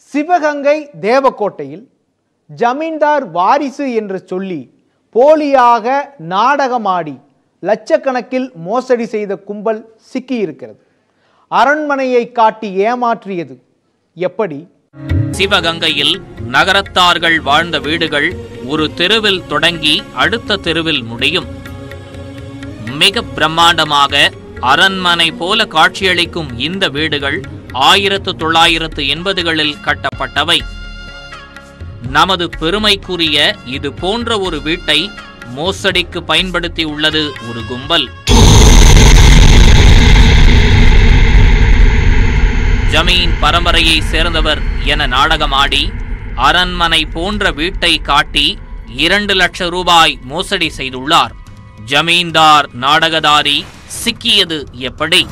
சிவகங்கை தேவக்கோட்டையில் ஜமீன்தார் வாரிசு என்று சொல்லி போலியாக நாடகமாடி லட்சக்கணக்கில் மோசடி செய்த கும்பல் சிக்கியிருக்கிறது அரண்மனையை காட்டி ஏமாற்றியது எப்படி சிவகங்கையில் நகரத்தார்கள் வாழ்ந்த வீடுகள் ஒரு தெருவில் தொடங்கி அடுத்த தெருவில் முடியும் மிக பிரம்மாண்டமாக அரண்மனை போல காட்சியளிக்கும் இந்த வீடுகள் ஆயிரத்து தொள்ளாயிரத்து எண்பதுகளில் கட்டப்பட்டவை நமது பெருமைக்குரிய இது போன்ற ஒரு வீட்டை மோசடிக்கு பயன்படுத்தி உள்ளது ஒரு கும்பல் ஜமீன் பரம்பரையை சேர்ந்தவர் என நாடகமாடி அரண்மனை போன்ற வீட்டை காட்டி இரண்டு லட்சம் ரூபாய் மோசடி செய்துள்ளார் ஜமீன்தார் நாடகதாரி சிக்கியது எப்படி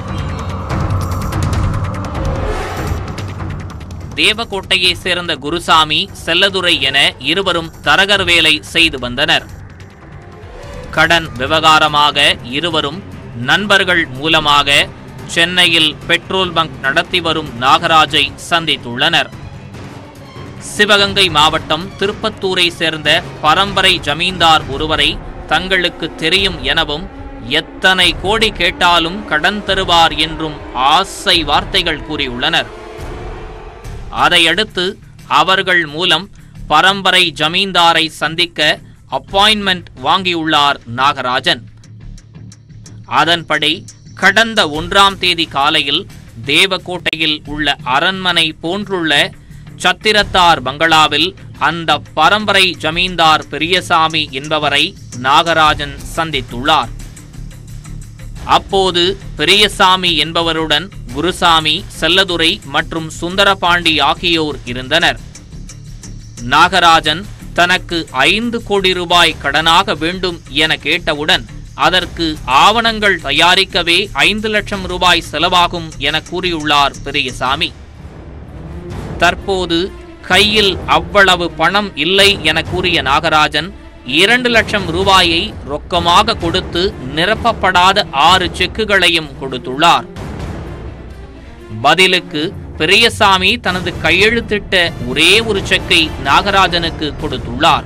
தேவக்கோட்டையை சேர்ந்த குருசாமி செல்லதுரை என இருவரும் தரகர் வேலை செய்து வந்தனர் கடன் விவகாரமாக இருவரும் நண்பர்கள் மூலமாக சென்னையில் பெட்ரோல் பங்க் நடத்தி வரும் நாகராஜை சந்தித்துள்ளனர் சிவகங்கை மாவட்டம் திருப்பத்தூரை சேர்ந்த பரம்பரை ஜமீன்தார் ஒருவரை தங்களுக்கு தெரியும் எனவும் எத்தனை கோடி கேட்டாலும் கடன் தருவார் என்றும் ஆசை வார்த்தைகள் கூறியுள்ளனர் அதையடுத்து அவர்கள் மூலம் பரம்பரை ஜமீன்தாரை சந்திக்க அப்பாயின்மெண்ட் வாங்கியுள்ளார் நாகராஜன் அதன்படி கடந்த ஒன்றாம் தேதி காலையில் தேவக்கோட்டையில் உள்ள அரண்மனை போன்றுள்ள சத்திரத்தார் பங்களாவில் அந்த பரம்பரை ஜமீன்தார் பெரியசாமி என்பவரை நாகராஜன் சந்தித்துள்ளார் அப்போது பெரியசாமி என்பவருடன் குருசாமி செல்லதுரை மற்றும் சுந்தரபாண்டி ஆகியோர் இருந்தனர் நாகராஜன் தனக்கு ஐந்து கோடி ரூபாய் கடனாக வேண்டும் என கேட்டவுடன் அதற்கு ஆவணங்கள் தயாரிக்கவே ஐந்து லட்சம் ரூபாய் செலவாகும் என கூறியுள்ளார் பெரியசாமி தற்போது கையில் அவ்வளவு பணம் இல்லை என கூறிய நாகராஜன் இரண்டு லட்சம் ரூபாயை ரொக்கமாக கொடுத்து நிரப்பப்படாத ஆறு செக்குகளையும் கொடுத்துள்ளார் பதிலுக்கு பெரியசாமி தனது கையெழுத்திட்ட ஒரே ஒரு செக்கை நாகராஜனுக்கு கொடுத்துள்ளார்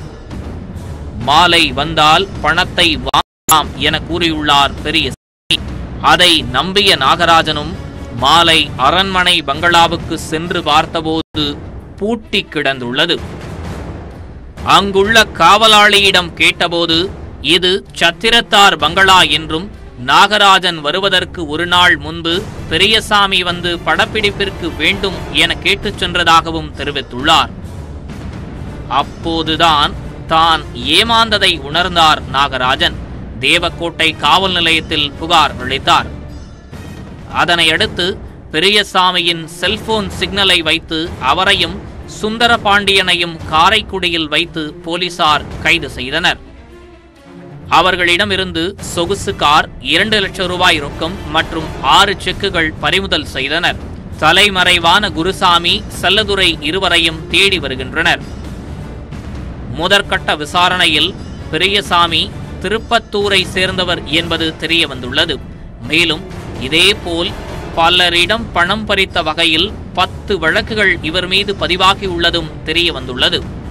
மாலை வந்தால் பணத்தை வாங்கலாம் என கூறியுள்ளார் பெரியசாமி அதை நம்பிய நாகராஜனும் மாலை அரண்மனை பங்களாவுக்கு சென்று பார்த்தபோது பூட்டி கிடந்துள்ளது அங்குள்ள காவலாளியிடம் கேட்டபோது இது சத்திரத்தார் பங்களா என்றும் நாகராஜன் வருவதற்கு ஒரு நாள் முன்பு பெரியசாமி வந்து படப்பிடிப்பிற்கு வேண்டும் என கேட்டுச் சென்றதாகவும் தெரிவித்துள்ளார் அப்போதுதான் தான் ஏமாந்ததை உணர்ந்தார் நாகராஜன் தேவக்கோட்டை காவல் நிலையத்தில் புகார் அளித்தார் அதனையடுத்து பெரியசாமியின் செல்போன் சிக்னலை வைத்து அவரையும் சுந்தர பாண்டியனையும் காரைக்குடியில் வைத்து போலீசார் கைது செய்தனர் அவர்களிடமிருந்து சொகுசு கார் இரண்டு லட்சம் ரூபாய் ரொக்கம் மற்றும் ஆறு செக்குகள் பறிமுதல் செய்தனர் தலைமறைவான குருசாமி செல்லதுரை இருவரையும் தேடி வருகின்றனர் முதற்கட்ட விசாரணையில் பெரியசாமி திருப்பத்தூரை சேர்ந்தவர் என்பது தெரிய வந்துள்ளது மேலும் இதேபோல் பலரிடம் பணம் பறித்த வகையில் பத்து வழக்குகள் இவர் மீது பதிவாகியுள்ளதும் தெரிய வந்துள்ளது